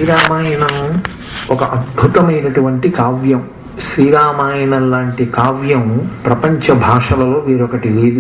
శ్రీరామాయణం ఒక అద్భుతమైనటువంటి కావ్యం శ్రీరామాయణం లాంటి కావ్యం ప్రపంచ భాషలలో వేరొకటి లేదు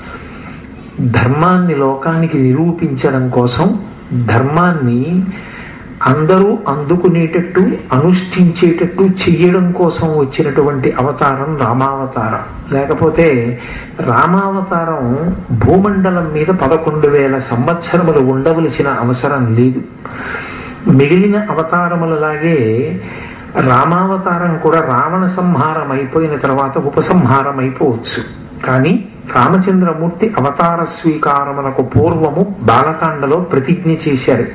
ధర్మాన్ని లోకానికి నిరూపించడం కోసం ధర్మాన్ని అందరూ అందుకునేటట్టు అనుష్ఠించేటట్టు చెయ్యడం కోసం వచ్చినటువంటి అవతారం రామావతారం లేకపోతే రామావతారం భూమండలం మీద పదకొండు వేల సంవత్సరములు ఉండవలసిన అవసరం లేదు మిగిలిన అవతారములలాగే రామావతారం కూడా రావణ సంహారం అయిపోయిన తర్వాత ఉపసంహారం అయిపోవచ్చు కానీ రామచంద్రమూర్తి అవతార స్వీకారమునకు పూర్వము బాలకాండలో ప్రతిజ్ఞ చేశారు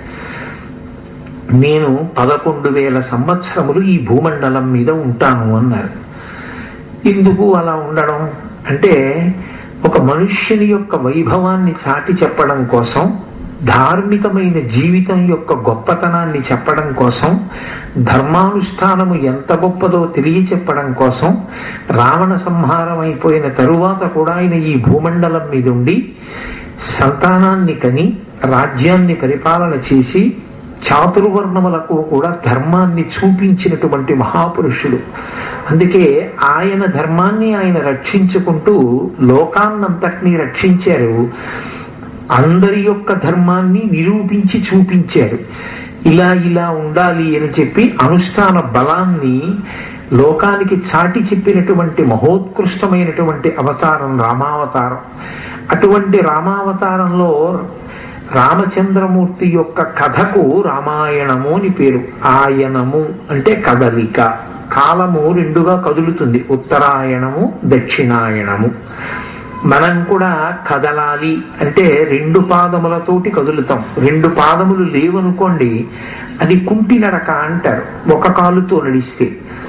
నేను పదకొండు వేల సంవత్సరములు ఈ భూమండలం మీద ఉంటాను అన్నారు ఎందుకు అలా ఉండడం అంటే ఒక మనుష్యుని యొక్క వైభవాన్ని చాటి చెప్పడం కోసం ధార్మికమైన జీవితం యొక్క గొప్పతనాన్ని చెప్పడం కోసం ధర్మానుష్ఠానము ఎంత గొప్పదో తెలియచెప్పడం కోసం రావణ సంహారం అయిపోయిన తరువాత కూడా ఆయన ఈ భూమండలం మీద ఉండి సంతానాన్ని కని రాజ్యాన్ని పరిపాలన చేసి చాతుర్వర్ణములకు కూడా ధర్మాన్ని చూపించినటువంటి మహాపురుషుడు అందుకే ఆయన ధర్మాన్ని ఆయన రక్షించుకుంటూ లోకాన్నంతటినీ రక్షించారు అందరి యొక్క ధర్మాన్ని నిరూపించి చూపించారు ఇలా ఇలా ఉండాలి అని చెప్పి అనుష్ఠాన బలాన్ని లోకానికి చాటి చెప్పినటువంటి మహోత్కృష్టమైనటువంటి అవతారం రామావతారం అటువంటి రామావతారంలో రామచంద్రమూర్తి యొక్క కథకు రామాయణము అని పేరు ఆయనము అంటే కదలిక కాలము రెండుగా కదులుతుంది ఉత్తరాయణము దక్షిణాయనము మనం కూడా కదలాలి అంటే రెండు పాదములతోటి కదులుతాం రెండు పాదములు లేవనుకోండి అది కుంటి నడక అంటారు ఒక కాలుతో నడిస్తే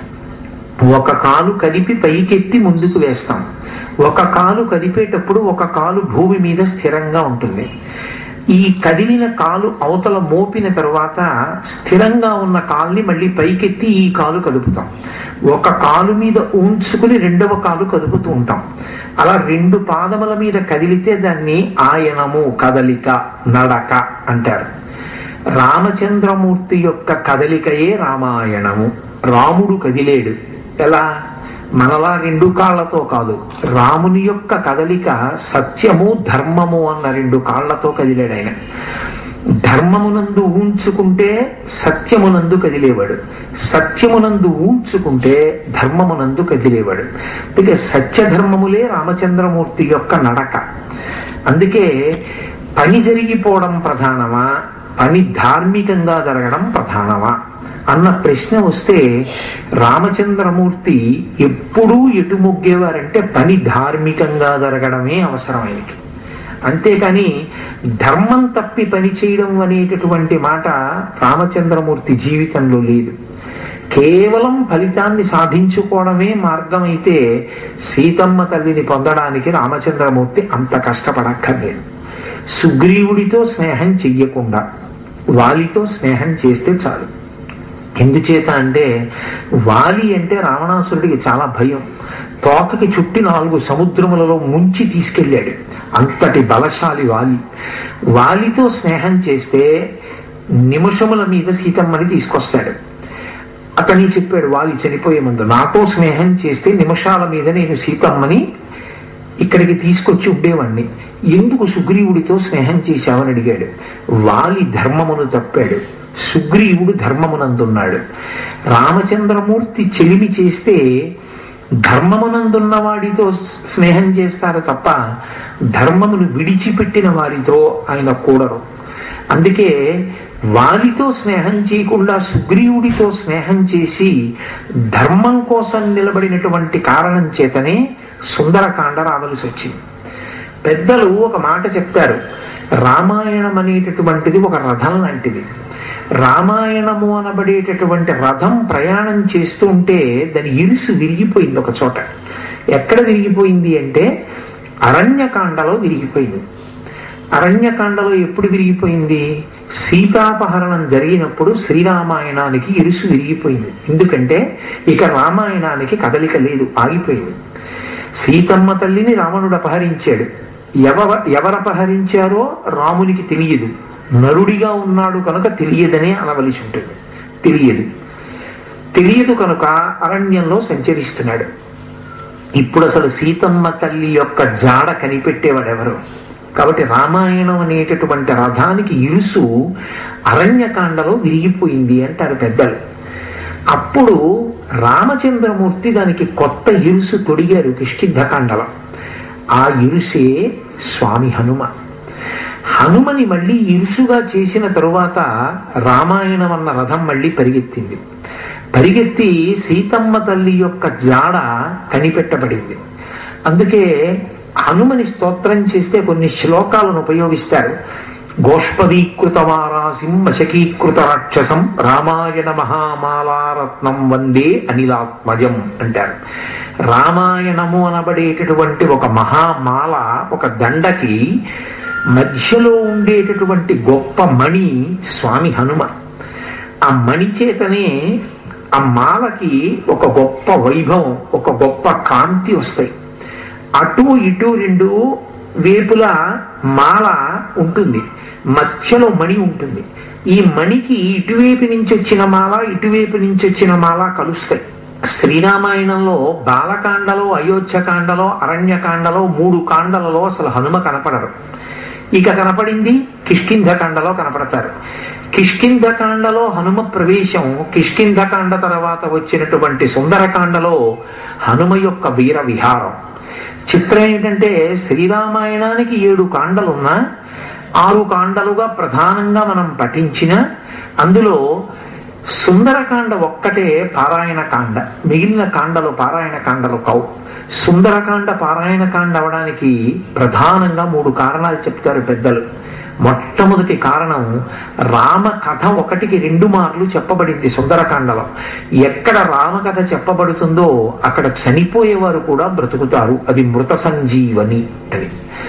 ఒక కాలు కదిపి పైకెత్తి ముందుకు వేస్తాం ఒక కాలు కదిపేటప్పుడు ఒక కాలు భూమి మీద స్థిరంగా ఉంటుంది ఈ కదిలిన కాలు అవతల మోపిన తర్వాత స్థిరంగా ఉన్న కాల్ని మళ్ళీ పైకెత్తి ఈ కాలు కదుపుతాం ఒక కాలు మీద ఉంచుకుని రెండవ కాలు కదుపుతూ ఉంటాం అలా రెండు పాదముల మీద కదిలితే దాన్ని ఆయనము కదలిక నడక అంటారు రామచంద్రమూర్తి యొక్క కదలికయే రామాయణము రాముడు కదిలేడు ఎలా మనలా రెండు కాళ్లతో కాదు రాముని యొక్క కదలిక సత్యము ధర్మము అన్న రెండు కాళ్లతో కదిలాడు ఆయన ధర్మమునందు ఊంచుకుంటే సత్యమునందు కదిలేవాడు సత్యమునందు ఊంచుకుంటే ధర్మమునందు కదిలేవాడు అందుకే సత్యధర్మములే రామచంద్రమూర్తి యొక్క నడక అందుకే పని జరిగిపోవడం ప్రధానమా పని ధార్మికంగా జరగడం ప్రధానమా అన్న ప్రశ్న వస్తే రామచంద్రమూర్తి ఎప్పుడూ ఎటు మొగ్గేవారంటే పని ధార్మికంగా జరగడమే అవసరం ఆయనకి అంతేకాని ధర్మం తప్పి పని చేయడం అనేటటువంటి మాట రామచంద్రమూర్తి జీవితంలో లేదు కేవలం ఫలితాన్ని సాధించుకోవడమే మార్గం అయితే సీతమ్మ తల్లిని పొందడానికి రామచంద్రమూర్తి అంత కష్టపడక్కర్లేదు సుగ్రీవుడితో స్నేహం చెయ్యకుండా వాలితో స్నేహం చేస్తే చాలు ఎందుచేత అంటే వాలి అంటే రావణాసురుడికి చాలా భయం తోకకి చుట్టి నాలుగు సముద్రములలో ముంచి తీసుకెళ్ళాడు అంతటి బలశాలి వాలి వాలితో స్నేహం చేస్తే నిమిషముల మీద సీతమ్మని తీసుకొస్తాడు అతని చెప్పాడు వాలి చనిపోయే ముందు నాతో స్నేహం చేస్తే నిమిషాల మీద నేను సీతమ్మని ఇక్కడికి తీసుకొచ్చి ఉండేవాణ్ణి ఎందుకు సుగ్రీవుడితో స్నేహం చేశావని అడిగాడు వాలి ధర్మమును తప్పాడు సుగ్రీవుడు ధర్మమునందున్నాడు రామచంద్రమూర్తి చెలిమి చేస్తే ధర్మమునందున్న వాడితో స్నేహం చేస్తారు తప్ప ధర్మమును విడిచిపెట్టిన వారితో ఆయన కూడరు అందుకే వారితో స్నేహం చేయకుండా సుగ్రీవుడితో స్నేహం చేసి ధర్మం కోసం నిలబడినటువంటి కారణం చేతనే సుందరకాండ రావలసి వచ్చింది పెద్దలు ఒక మాట చెప్తారు రామాయణం అనేటటువంటిది ఒక రథం లాంటిది రామాయణము అనబడేటటువంటి రథం ప్రయాణం చేస్తూ ఉంటే దాని ఇరుసు విరిగిపోయింది ఒక చోట ఎక్కడ విరిగిపోయింది అంటే అరణ్యకాండలో విరిగిపోయింది అరణ్యకాండలో ఎప్పుడు విరిగిపోయింది సీతాపహరణం జరిగినప్పుడు శ్రీరామాయణానికి ఇరుసు విరిగిపోయింది ఎందుకంటే ఇక రామాయణానికి కదలిక లేదు ఆగిపోయింది సీతమ్మ తల్లిని రావణుడు అపహరించాడు ఎవ ఎవరు అపహరించారో రామునికి తెలియదు నరుడిగా ఉన్నాడు కనుక తెలియదనే అనవలసి ఉంటుంది తెలియదు తెలియదు కనుక అరణ్యంలో సంచరిస్తున్నాడు ఇప్పుడు అసలు సీతమ్మ తల్లి యొక్క జాడ కనిపెట్టేవాడెవరు కాబట్టి రామాయణం అనేటటువంటి రథానికి ఇరుసు అరణ్యకాండలో విరిగిపోయింది అంటారు పెద్దలు అప్పుడు రామచంద్రమూర్తి దానికి కొత్త ఇరుసు తొడిగారు కిష్కిద్ధకాండలో ఆ ఇరుసే స్వామి హనుమ హనుమని మళ్ళీ ఇరుసుగా చేసిన తరువాత రామాయణం అన్న రథం మళ్ళీ పరిగెత్తింది పరిగెత్తి సీతమ్మ తల్లి యొక్క జాడ కనిపెట్టబడింది అందుకే హనుమని స్తోత్రం చేస్తే కొన్ని శ్లోకాలను ఉపయోగిస్తారు గోష్పదీకృత వారాసిం వశకీకృత రాక్షసం రామాయణ మహామాలారత్నం వందే అనిలాత్మజం అంటారు రామాయణము అనబడేటటువంటి ఒక మహామాల ఒక దండకి మధ్యలో ఉండేటటువంటి గొప్ప మణి స్వామి హనుమ ఆ మణి చేతనే ఆ మాలకి ఒక గొప్ప వైభవం ఒక గొప్ప కాంతి వస్తాయి అటు ఇటు రెండు వేపుల మాల ఉంటుంది మధ్యలో మణి ఉంటుంది ఈ మణికి ఇటువైపు నుంచి వచ్చిన మాల ఇటువైపు నుంచి వచ్చిన మాల కలుస్తాయి శ్రీరామాయణంలో బాలకాండలో అయోధ్యకాండలో అరణ్యకాండలో మూడు కాండలలో అసలు హనుమ కనపడరు ఇక కనపడింది కిష్కింధకాండలో కనపడతారు కిష్కింధకాండలో హనుమ ప్రవేశం కిష్కింధకాండ తర్వాత వచ్చినటువంటి సుందరకాండలో హనుమ యొక్క వీర విహారం చిత్రం ఏంటంటే శ్రీరామాయణానికి ఏడు కాండలున్నా ఆరు కాండలుగా ప్రధానంగా మనం పఠించిన అందులో సుందరకాండ ఒక్కటే పారాయణ కాండ మిగిలిన కాండలు పారాయణ కాండలు కావు సుందరకాండ పారాయణ కాండ అవడానికి ప్రధానంగా మూడు కారణాలు చెప్తారు పెద్దలు మొట్టమొదటి కారణం రామ కథ ఒకటికి రెండు మార్లు చెప్పబడింది సుందరకాండలో ఎక్కడ రామకథ చెప్పబడుతుందో అక్కడ చనిపోయేవారు కూడా బ్రతుకుతారు అది మృత సంజీవని అని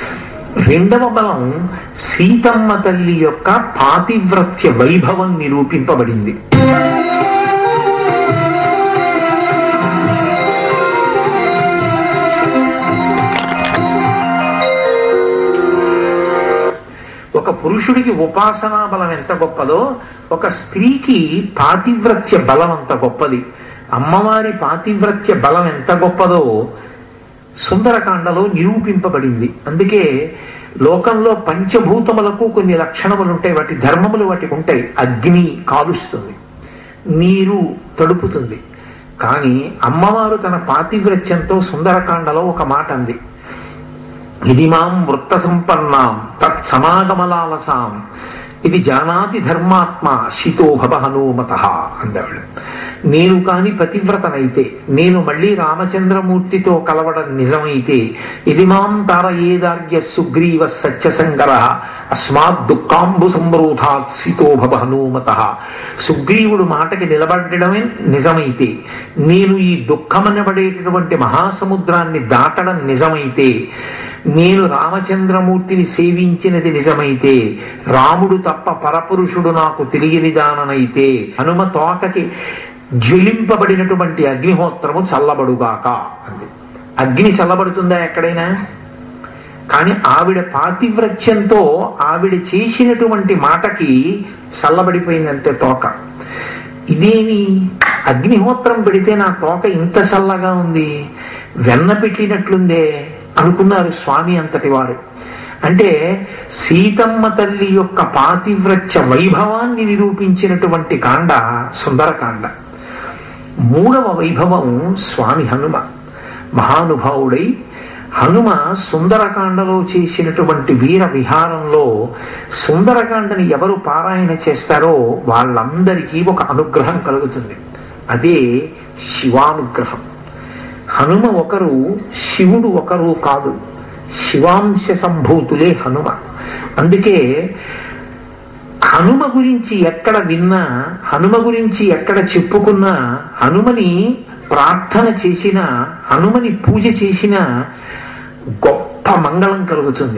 రెండవ బలం సీతమ్మ తల్లి యొక్క పాతివ్రత్య వైభవం నిరూపింపబడింది ఒక పురుషుడికి ఉపాసనా బలం ఎంత గొప్పదో ఒక స్త్రీకి పాతివ్రత్య బలం అంత గొప్పది అమ్మవారి పాతివ్రత్య బలం ఎంత గొప్పదో సుందరకాండలో నిరూపింపబడింది అందుకే లోకంలో పంచభూతములకు కొన్ని లక్షణములు ఉంటాయి వాటి ధర్మములు వాటికి ఉంటాయి అగ్ని కాలుస్తుంది నీరు తడుపుతుంది కానీ అమ్మవారు తన పాతివ్రత్యంతో సుందరకాండలో ఒక మాట అంది ఇది మాం వృత్త సంపన్నాం తత్ సమాగమలాలసాం ఇది జానాతి ధర్మాత్మ శితో భవ హనుమత అందాడు నేను కాని పతివ్రతనైతే నేను మళ్ళీ రామచంద్రమూర్తితో కలవడం నిజమైతే ఇది మాం తారయేదార్య సుగ్రీవ సత్యసంగర అస్మాత్ దుఃఖాంబు సంరోధాత్ శితో భవ హనుమత సుగ్రీవుడు మాటకి నిలబడడమే నిజమైతే నేను ఈ దుఃఖమనబడేటటువంటి మహాసముద్రాన్ని దాటడం నిజమైతే నేను రామచంద్రమూర్తిని సేవించినది నిజమైతే రాముడు తప్ప పరపురుషుడు నాకు తెలియనిదాననైతే హనుమ తోకకి జ్వలింపబడినటువంటి అగ్నిహోత్రము చల్లబడుగాక అంది అగ్ని చల్లబడుతుందా ఎక్కడైనా కానీ ఆవిడ పాతివ్రత్యంతో ఆవిడ చేసినటువంటి మాటకి చల్లబడిపోయిందంతే తోక ఇదేమి అగ్నిహోత్రం పెడితే నా తోక ఇంత చల్లగా ఉంది వెన్న పెట్టినట్లుందే అనుకున్నారు స్వామి అంతటి వారు అంటే సీతమ్మ తల్లి యొక్క పాతివ్రత్య వైభవాన్ని నిరూపించినటువంటి కాండ సుందరకాండ మూడవ వైభవం స్వామి హనుమ మహానుభావుడై హనుమ సుందరకాండలో చేసినటువంటి వీర విహారంలో సుందరకాండని ఎవరు పారాయణ చేస్తారో వాళ్ళందరికీ ఒక అనుగ్రహం కలుగుతుంది అదే శివానుగ్రహం హనుమ ఒకరు శివుడు ఒకరు కాదు శివాంశ సంభూతులే హనుమ అందుకే హనుమ గురించి ఎక్కడ విన్నా హనుమ గురించి ఎక్కడ చెప్పుకున్నా హనుమని ప్రార్థన చేసిన హనుమని పూజ చేసిన గొప్ప మంగళం కలుగుతుంది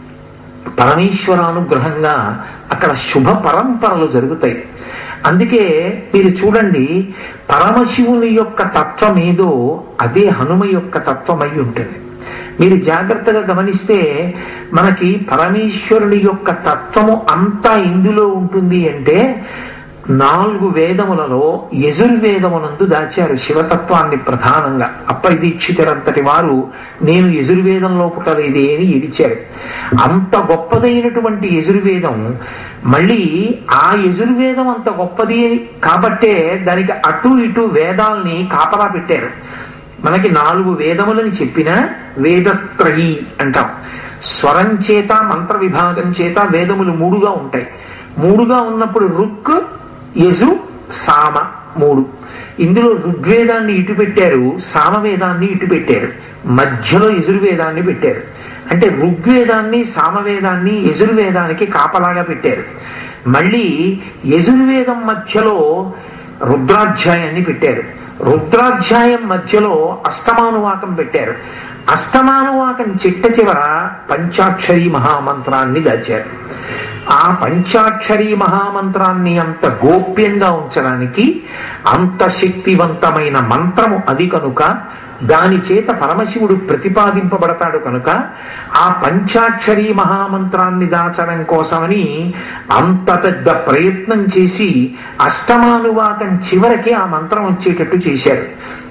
పరమేశ్వరానుగ్రహంగా అక్కడ శుభ పరంపరలు జరుగుతాయి అందుకే మీరు చూడండి పరమశివుని యొక్క తత్వం ఏదో అదే హనుమ యొక్క తత్వమై ఉంటుంది మీరు జాగ్రత్తగా గమనిస్తే మనకి పరమేశ్వరుని యొక్క తత్వము అంతా ఇందులో ఉంటుంది అంటే నాలుగు వేదములలో యజుర్వేదమునందు దాచారు శివతత్వాన్ని ప్రధానంగా అప్పైదీక్షితులంతటి వారు నేను యజుర్వేదంలో పుట్టలేదే అని ఇడిచారు అంత గొప్పదైనటువంటి యజుర్వేదం మళ్ళీ ఆ యజుర్వేదం అంత గొప్పది కాబట్టే దానికి అటు ఇటు వేదాల్ని కాపలా పెట్టారు మనకి నాలుగు వేదములని చెప్పిన వేదత్రయీ అంటాం స్వరం చేత మంత్ర విభాగం చేత వేదములు మూడుగా ఉంటాయి మూడుగా ఉన్నప్పుడు రుక్ యజు సామ మూడు ఇందులో ఋగ్వేదాన్ని ఇటు పెట్టారు సామవేదాన్ని ఇటు పెట్టారు మధ్యలో యజుర్వేదాన్ని పెట్టారు అంటే ఋగ్వేదాన్ని సామవేదాన్ని యజుర్వేదానికి కాపలాగా పెట్టారు మళ్ళీ యజుర్వేదం మధ్యలో రుద్రాధ్యాయాన్ని పెట్టారు రుద్రాధ్యాయం మధ్యలో అష్టమానువాకం పెట్టారు అష్టమానువాకం చిట్ట చివర పంచాక్షరి మహామంత్రాన్ని దాచారు ఆ పంచాక్షరి మహామంత్రాన్ని అంత గోప్యంగా ఉంచడానికి అంత శక్తివంతమైన మంత్రము అది కనుక దాని చేత పరమశివుడు ప్రతిపాదింపబడతాడు కనుక ఆ పంచాక్షరి మహామంత్రాన్ని దాచడం కోసమని అంత పెద్ద ప్రయత్నం చేసి అష్టమానువాకం చివరికి ఆ మంత్రం వచ్చేటట్టు చేశారు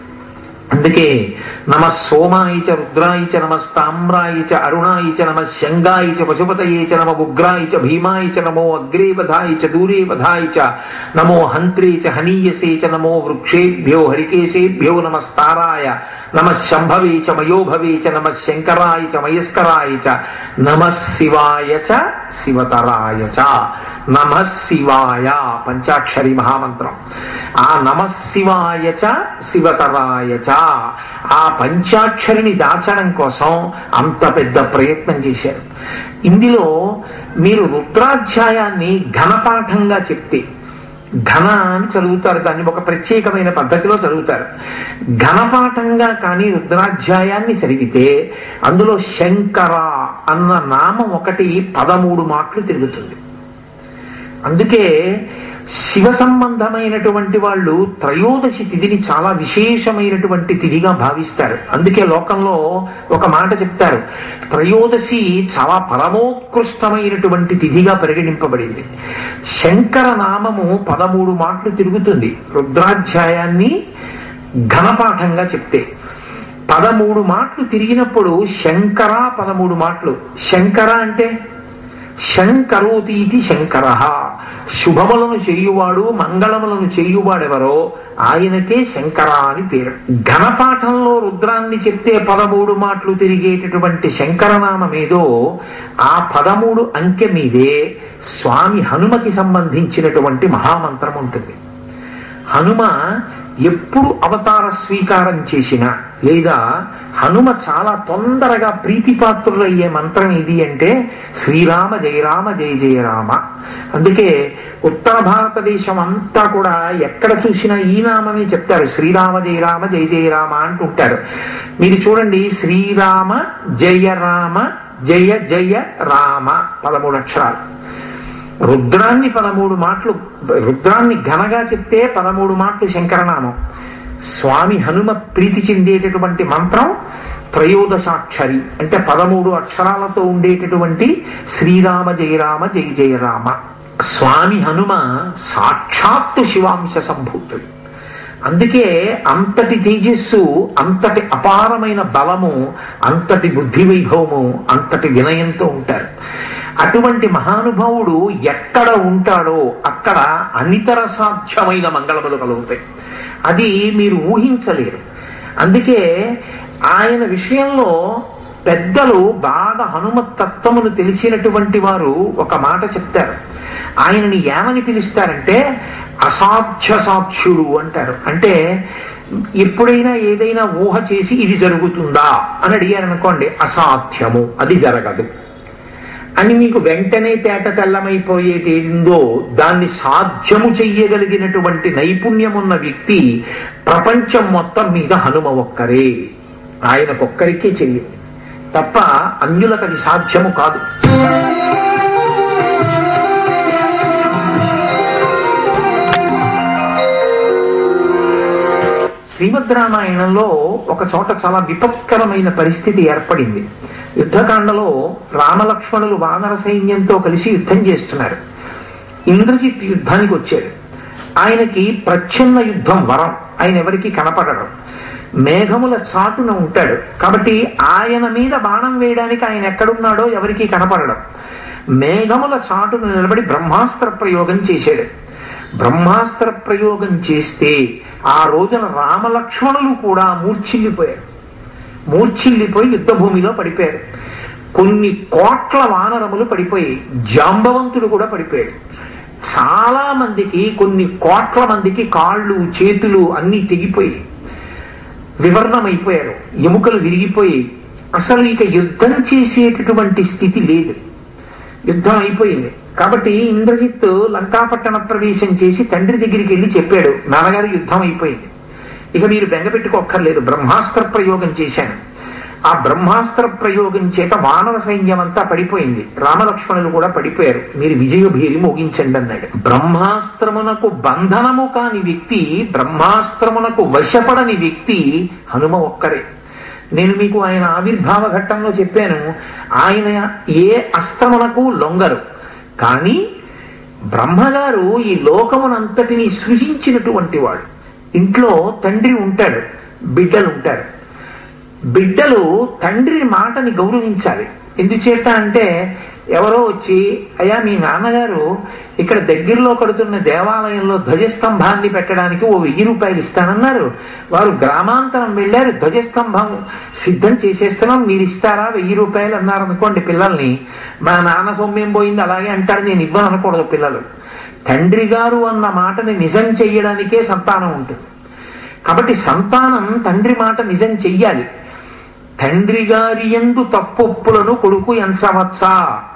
అందుకే నమ సోమాయ చ రుద్రాయ చ నమ స్తామ్రాయ చ అరుణాయ చ నమ శంగాయ చ పశుపతయే చ నమ ఉగ్రాయ చ భీమాయ చ నమో అగ్రే వధాయ చ దూరే వధాయ చ నమో హంత్రే చ హనీయసే చ నమో వృక్షేభ్యో హరికేశేభ్యో నమస్తారాయ నమ శంభవే చ మయోభవే చ నమ శంకరాయ చ మయస్కరాయ చ నమ శివాయ చ శివతరాయ చ నమ శివాయ పంచాక్షరి మహామంత్రం ఆ నమ శివాయ చ శివతరాయ చ ఆ పంచాక్షరిని దాచడం కోసం అంత పెద్ద ప్రయత్నం చేశారు ఇందులో మీరు రుద్రాధ్యాయాన్ని ఘనపాఠంగా చెప్తే ఘన అని చదువుతారు దాన్ని ఒక ప్రత్యేకమైన పద్ధతిలో చదువుతారు ఘనపాఠంగా కానీ రుద్రాధ్యాయాన్ని చదివితే అందులో శంకర అన్న నామం ఒకటి పదమూడు మాటలు తిరుగుతుంది అందుకే శివ సంబంధమైనటువంటి వాళ్ళు త్రయోదశి తిథిని చాలా విశేషమైనటువంటి తిథిగా భావిస్తారు అందుకే లోకంలో ఒక మాట చెప్తారు త్రయోదశి చాలా పరమోత్కృష్టమైనటువంటి తిథిగా పరిగణింపబడింది శంకర నామము పదమూడు మాటలు తిరుగుతుంది రుద్రాధ్యాయాన్ని ఘనపాఠంగా చెప్తే పదమూడు మాటలు తిరిగినప్పుడు శంకర పదమూడు మాటలు శంకర అంటే శంకరోతి ఇది శంకర శుభములను చేయువాడు మంగళములను చేయువాడెవరో ఆయనకే శంకర అని పేరు ఘనపాఠంలో రుద్రాన్ని చెప్తే పదమూడు మాటలు తిరిగేటటువంటి శంకరనామమేదో ఆ పదమూడు అంకె మీదే స్వామి హనుమకి సంబంధించినటువంటి మహామంత్రం ఉంటుంది హనుమ ఎప్పుడు అవతార స్వీకారం చేసినా లేదా హనుమ చాలా తొందరగా ప్రీతిపాత్రులయ్యే మంత్రం ఇది అంటే శ్రీరామ జయరామ జయ జయరామ అందుకే ఉత్తర భారతదేశం అంతా కూడా ఎక్కడ చూసినా ఈ నామమే చెప్తారు శ్రీరామ జయరామ జయ జయరామ అంటుంటారు మీరు చూడండి శ్రీరామ జయ రామ జయ జయ రామ పదమూడు అక్షరాలు రుద్రాన్ని పదమూడు మాటలు రుద్రాన్ని ఘనగా చెప్తే పదమూడు మాటలు శంకరనామం స్వామి హనుమ ప్రీతి చెందేటటువంటి మంత్రం త్రయోదశాక్షరి అంటే పదమూడు అక్షరాలతో ఉండేటటువంటి శ్రీరామ జయరామ జయ జయరామ స్వామి హనుమ సాక్షాత్తు శివాంశ సంభూతుడు అందుకే అంతటి తేజస్సు అంతటి అపారమైన బలము అంతటి బుద్ధి వైభవము అంతటి వినయంతో ఉంటారు అటువంటి మహానుభావుడు ఎక్కడ ఉంటాడో అక్కడ అనితర సాధ్యమైన మంగళములు కలుగుతాయి అది మీరు ఊహించలేరు అందుకే ఆయన విషయంలో పెద్దలు బాగా హనుమత్ తత్వమును తెలిసినటువంటి వారు ఒక మాట చెప్తారు ఆయనని ఏమని పిలుస్తారంటే అసాధ్య సాధ్యుడు అంటారు అంటే ఎప్పుడైనా ఏదైనా ఊహ చేసి ఇది జరుగుతుందా అని అడిగారు అనుకోండి అసాధ్యము అది జరగదు అని మీకు వెంటనే తేట తెల్లమైపోయేటేందో దాన్ని సాధ్యము చెయ్యగలిగినటువంటి నైపుణ్యం ఉన్న వ్యక్తి ప్రపంచం మొత్తం మీద హనుమ ఒక్కరే ఆయనకొక్కరికే చెయ్యండి తప్ప అన్యులకు అది సాధ్యము కాదు శ్రీమద్ రామాయణంలో ఒక చోట చాలా విపత్కరమైన పరిస్థితి ఏర్పడింది యుద్ధకాండలో రామలక్ష్మణులు వానర సైన్యంతో కలిసి యుద్ధం చేస్తున్నారు ఇంద్రజిత్ యుద్ధానికి వచ్చాడు ఆయనకి ప్రచ్ఛన్న యుద్ధం వరం ఆయన ఎవరికి కనపడడం మేఘముల చాటున ఉంటాడు కాబట్టి ఆయన మీద బాణం వేయడానికి ఆయన ఎక్కడున్నాడో ఎవరికి కనపడడం మేఘముల చాటున నిలబడి బ్రహ్మాస్త్ర ప్రయోగం చేశాడు బ్రహ్మాస్త్ర ప్రయోగం చేస్తే ఆ రోజున రామలక్ష్మణులు కూడా మూర్ఛిల్లిపోయారు మూర్ఛిల్లిపోయి యుద్ధ భూమిలో పడిపోయారు కొన్ని కోట్ల వానరములు పడిపోయి జాంబవంతుడు కూడా పడిపోయాడు చాలా మందికి కొన్ని కోట్ల మందికి కాళ్ళు చేతులు అన్నీ తెగిపోయి వివర్ణమైపోయారు ఎముకలు విరిగిపోయి అసలు ఇక యుద్ధం చేసేటటువంటి స్థితి లేదు యుద్ధం అయిపోయింది కాబట్టి ఇంద్రజిత్ లంకాపట్టణ ప్రవేశం చేసి తండ్రి దగ్గరికి వెళ్ళి చెప్పాడు నాన్నగారు యుద్ధం అయిపోయింది ఇక మీరు బెంగ పెట్టుకోక్కర్లేదు బ్రహ్మాస్త్ర ప్రయోగం చేశాను ఆ బ్రహ్మాస్త్ర ప్రయోగం చేత వానర సైన్యం అంతా పడిపోయింది రామలక్ష్మణులు కూడా పడిపోయారు మీరు విజయభేరి మోగించండి అన్నాడు బ్రహ్మాస్త్రమునకు బంధనము కాని వ్యక్తి బ్రహ్మాస్త్రమునకు వశపడని వ్యక్తి హనుమ ఒక్కరే నేను మీకు ఆయన ఆవిర్భావ ఘట్టంలో చెప్పాను ఆయన ఏ అస్త్రమునకు లొంగరు కానీ బ్రహ్మగారు ఈ లోకమునంతటిని సృజించినటువంటి వాడు ఇంట్లో తండ్రి ఉంటాడు బిడ్డలు ఉంటారు బిడ్డలు తండ్రి మాటని గౌరవించాలి ఎందుచేత అంటే ఎవరో వచ్చి అయ్యా మీ నాన్నగారు ఇక్కడ దగ్గరలో కడుతున్న దేవాలయంలో ధ్వజస్తంభాన్ని పెట్టడానికి ఓ వెయ్యి రూపాయలు ఇస్తానన్నారు వారు గ్రామాంతరం వెళ్ళారు ధ్వజస్తంభం సిద్ధం చేసేస్తున్నాం మీరు ఇస్తారా వెయ్యి రూపాయలు అన్నారు అనుకోండి పిల్లల్ని మా నాన్న సొమ్మేం పోయింది అలాగే అంటారు నేను ఇవ్వను అనకూడదు పిల్లలు తండ్రి గారు అన్న మాటని నిజం చెయ్యడానికే సంతానం ఉంటుంది కాబట్టి సంతానం తండ్రి మాట నిజం చెయ్యాలి తండ్రి గారి ఎందు తప్పొప్పులను కొడుకు ఎంచవచ్చా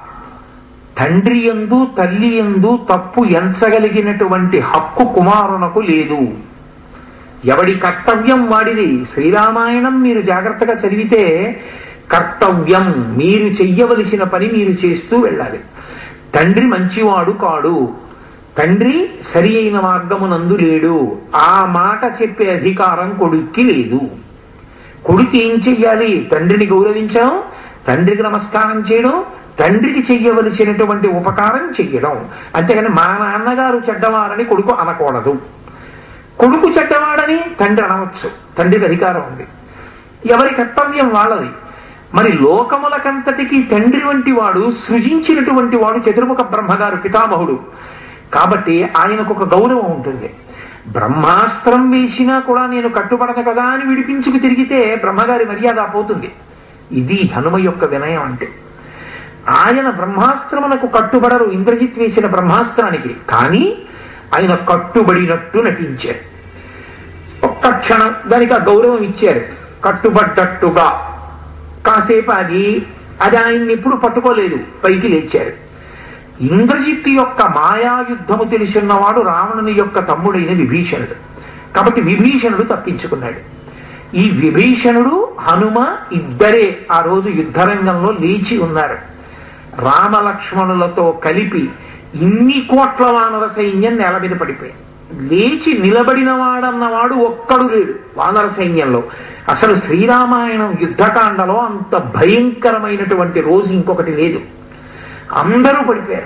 తండ్రి ఎందు తల్లి ఎందు తప్పు ఎంచగలిగినటువంటి హక్కు కుమారునకు లేదు ఎవడి కర్తవ్యం వాడిది శ్రీరామాయణం మీరు జాగ్రత్తగా చదివితే కర్తవ్యం మీరు చెయ్యవలసిన పని మీరు చేస్తూ వెళ్ళాలి తండ్రి మంచివాడు కాడు తండ్రి సరి అయిన మార్గమునందు లేడు ఆ మాట చెప్పే అధికారం కొడుక్కి లేదు కొడుకు ఏం చెయ్యాలి తండ్రిని గౌరవించడం తండ్రికి నమస్కారం చేయడం తండ్రికి చెయ్యవలసినటువంటి ఉపకారం చెయ్యడం అంతేగాని మా నాన్నగారు చెడ్డవారని కొడుకు అనకూడదు కొడుకు చెడ్డవాడని తండ్రి అనవచ్చు తండ్రికి అధికారం ఉంది ఎవరి కర్తవ్యం వాళ్ళది మరి లోకములకంతటికి తండ్రి వంటి వాడు సృజించినటువంటి వాడు చతుర్ముఖ బ్రహ్మగారు పితామహుడు కాబట్టి ఆయనకు ఒక గౌరవం ఉంటుంది బ్రహ్మాస్త్రం వేసినా కూడా నేను కట్టుబడను కదా అని విడిపించుకు తిరిగితే బ్రహ్మగారి మర్యాద పోతుంది ఇది హనుమ యొక్క వినయం అంటే ఆయన బ్రహ్మాస్త్రమునకు కట్టుబడరు ఇంద్రజిత్ వేసిన బ్రహ్మాస్త్రానికి కానీ ఆయన కట్టుబడినట్టు నటించారు ఒక్క క్షణం దానికి ఆ గౌరవం ఇచ్చారు కట్టుబడ్డట్టుగా కాసేపు అది అది ఆయన్ని ఎప్పుడు పట్టుకోలేదు పైకి లేచారు ఇంద్రజిత్తు యొక్క మాయాయుద్ధము తెలిసిన్నవాడు రావణుని యొక్క తమ్ముడైన విభీషణుడు కాబట్టి విభీషణుడు తప్పించుకున్నాడు ఈ విభీషణుడు హనుమ ఇద్దరే ఆ రోజు యుద్ధరంగంలో లేచి ఉన్నారు రామలక్ష్మణులతో కలిపి ఇన్ని కోట్ల వానర సైన్యం నేల మీద పడిపోయింది లేచి నిలబడిన వాడన్నవాడు ఒక్కడు లేడు వానర సైన్యంలో అసలు శ్రీరామాయణం యుద్ధకాండలో అంత భయంకరమైనటువంటి రోజు ఇంకొకటి లేదు అందరూ పడిపోయారు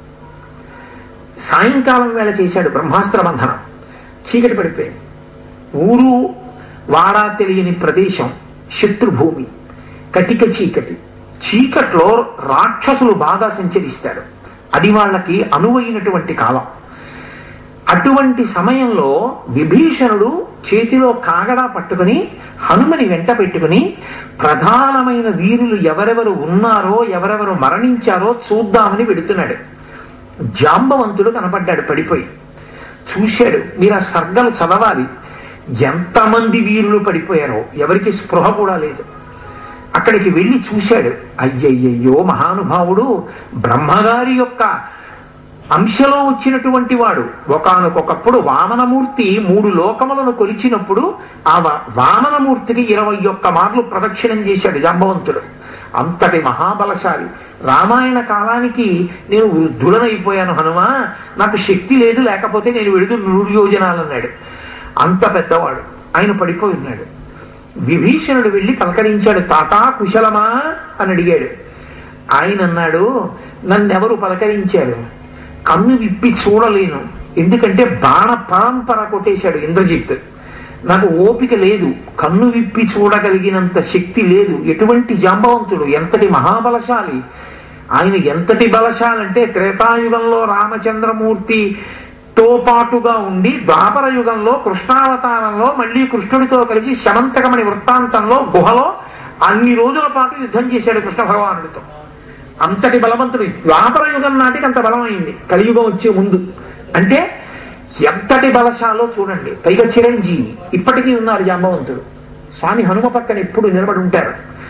సాయంకాలం వేళ చేశాడు బ్రహ్మాస్త్ర బంధనం చీకటి పడిపోయింది ఊరు వాడా తెలియని ప్రదేశం శత్రుభూమి కటిక చీకటి చీకట్లో రాక్షసులు బాగా సంచరిస్తారు అది వాళ్ళకి అనువైనటువంటి కాలం అటువంటి సమయంలో విభీషణుడు చేతిలో కాగడా పట్టుకుని హనుమని వెంట పెట్టుకుని ప్రధానమైన వీరులు ఎవరెవరు ఉన్నారో ఎవరెవరు మరణించారో చూద్దామని వెడుతున్నాడు జాంబవంతుడు కనపడ్డాడు పడిపోయి చూశాడు మీరు ఆ సర్గలు చదవాలి ఎంతమంది వీరులు పడిపోయారో ఎవరికి స్పృహ కూడా లేదు అక్కడికి వెళ్ళి చూశాడు అయ్యయ్యయ్యో మహానుభావుడు బ్రహ్మగారి యొక్క అంశలో వచ్చినటువంటి వాడు ఒకనకొకప్పుడు వామనమూర్తి మూడు లోకములను కొలిచినప్పుడు ఆ వ- వామనమూర్తికి ఇరవై ఒక్క మార్లు ప్రదక్షిణం చేశాడు జాంబవంతుడు అంతటి మహాబలశాలి రామాయణ కాలానికి నేను వృద్ధులనైపోయాను హనుమా నాకు శక్తి లేదు లేకపోతే నేను విడుదల నూరు యోజనాలు అన్నాడు అంత పెద్దవాడు ఆయన పడిపోయి ఉన్నాడు విభీషణుడు వెళ్ళి పలకరించాడు తాతా కుశలమా అని అడిగాడు ఆయన అన్నాడు నన్నెవరు పలకరించారు కన్ను విప్పి చూడలేను ఎందుకంటే బాణ పరంపర కొట్టేశాడు ఇంద్రజిత్ నాకు ఓపిక లేదు కన్ను విప్పి చూడగలిగినంత శక్తి లేదు ఎటువంటి జాంబవంతుడు ఎంతటి మహాబలశాలి ఆయన ఎంతటి బలశాలంటే త్రేతాయుగంలో రామచంద్రమూర్తి తో పాటుగా ఉండి ద్వాపర యుగంలో కృష్ణావతారంలో మళ్ళీ కృష్ణుడితో కలిసి శమంతకమణి వృత్తాంతంలో గుహలో అన్ని రోజుల పాటు యుద్ధం చేశాడు కృష్ణ భగవానుడితో అంతటి బలవంతుడు ద్వాపర యుగం నాటికి అంత బలమైంది కలియుగం వచ్చే ముందు అంటే ఎంతటి బలశాలో చూడండి పైగా చిరంజీవి ఇప్పటికీ ఉన్నారు జాంబవంతుడు స్వామి హనుమ పక్కన ఎప్పుడు నిలబడి ఉంటారు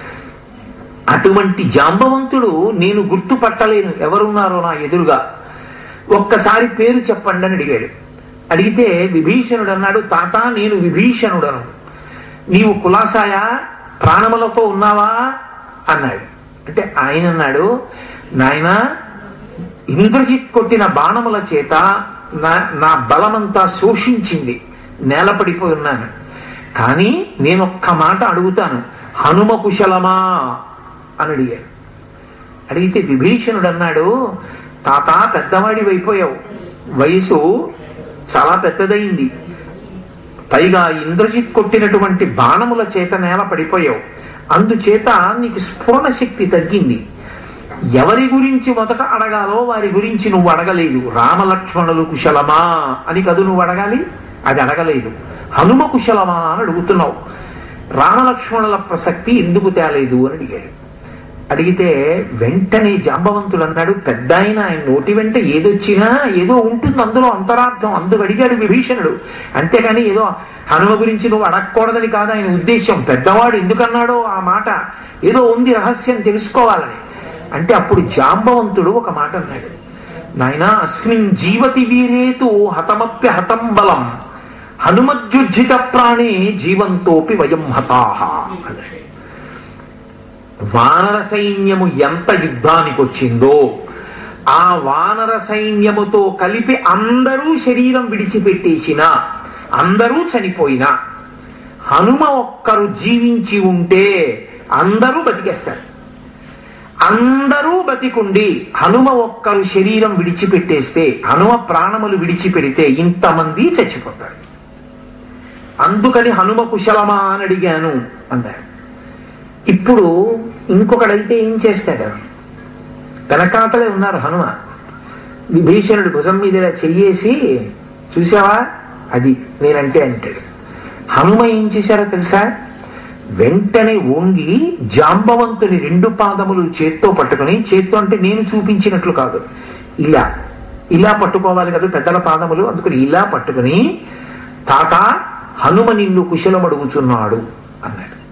అటువంటి జాంబవంతుడు నేను గుర్తుపట్టలేను ఎవరున్నారో నా ఎదురుగా ఒక్కసారి పేరు చెప్పండి అని అడిగాడు అడిగితే విభీషణుడు అన్నాడు తాత నేను విభీషణుడను నీవు కులాసాయా ప్రాణములతో ఉన్నావా అన్నాడు అంటే ఆయన అన్నాడు నాయన ఇంద్రజిత్ కొట్టిన బాణముల చేత నా నా బలమంతా శోషించింది నేలపడిపోయి ఉన్నాను కానీ నేను ఒక్క మాట అడుగుతాను హనుమ కుశలమా అని అడిగాడు అడిగితే విభీషణుడు అన్నాడు తాత పెద్దవాడి అయిపోయావు వయసు చాలా పెద్దదయింది పైగా ఇంద్రజిత్ కొట్టినటువంటి బాణముల చేత నేల పడిపోయావు అందుచేత నీకు స్ఫురణ శక్తి తగ్గింది ఎవరి గురించి మొదట అడగాలో వారి గురించి నువ్వు అడగలేదు రామలక్ష్మణులు కుశలమా అని కదు నువ్వు అడగాలి అది అడగలేదు హనుమ కుశలమా అని అడుగుతున్నావు రామలక్ష్మణుల ప్రసక్తి ఎందుకు తేలేదు అని అడిగాడు అడిగితే వెంటనే జాంబవంతుడు అన్నాడు పెద్ద ఆయన ఆయన నోటి వెంట ఏదొచ్చినా ఏదో ఉంటుంది అందులో అంతరార్థం అందుకు అడిగాడు విభీషణుడు అంతేగాని ఏదో హనుమ గురించి నువ్వు అడగకూడదని కాదు ఆయన ఉద్దేశం పెద్దవాడు ఎందుకన్నాడో ఆ మాట ఏదో ఉంది రహస్యం తెలుసుకోవాలని అంటే అప్పుడు జాంబవంతుడు ఒక మాట అన్నాడు నాయన అస్మిన్ జీవతి వీరేతు హతమప్య హతం బలం హనుమజ్జుజ్జిత ప్రాణే జీవంతోపి వయం హతాహ అన్నాడు వానర సైన్యము ఎంత యుద్ధానికి వచ్చిందో ఆ వానర సైన్యముతో కలిపి అందరూ శరీరం విడిచిపెట్టేసిన అందరూ చనిపోయినా హనుమ ఒక్కరు జీవించి ఉంటే అందరూ బతికేస్తారు అందరూ బతికుండి హనుమ ఒక్కరు శరీరం విడిచిపెట్టేస్తే హనుమ ప్రాణములు విడిచిపెడితే ఇంతమంది చచ్చిపోతారు అందుకని హనుమ కుశలమా అని అడిగాను అన్నారు ఇప్పుడు ఇంకొకడైతే ఏం చేస్తాడు వెనకాతలే ఉన్నారు హనుమ విభీషణుడు భుజం మీద ఇలా చెయ్యేసి చూసావా అది నేనంటే అంటాడు హనుమ ఏం చేశారో తెలుసా వెంటనే వంగి జాంబవంతుని రెండు పాదములు చేత్తో పట్టుకుని చేత్తో అంటే నేను చూపించినట్లు కాదు ఇలా ఇలా పట్టుకోవాలి కదా పెద్దల పాదములు అందుకని ఇలా పట్టుకుని తాత హనుమ నిన్ను కుశలం అడుగుచున్నాడు అన్నాడు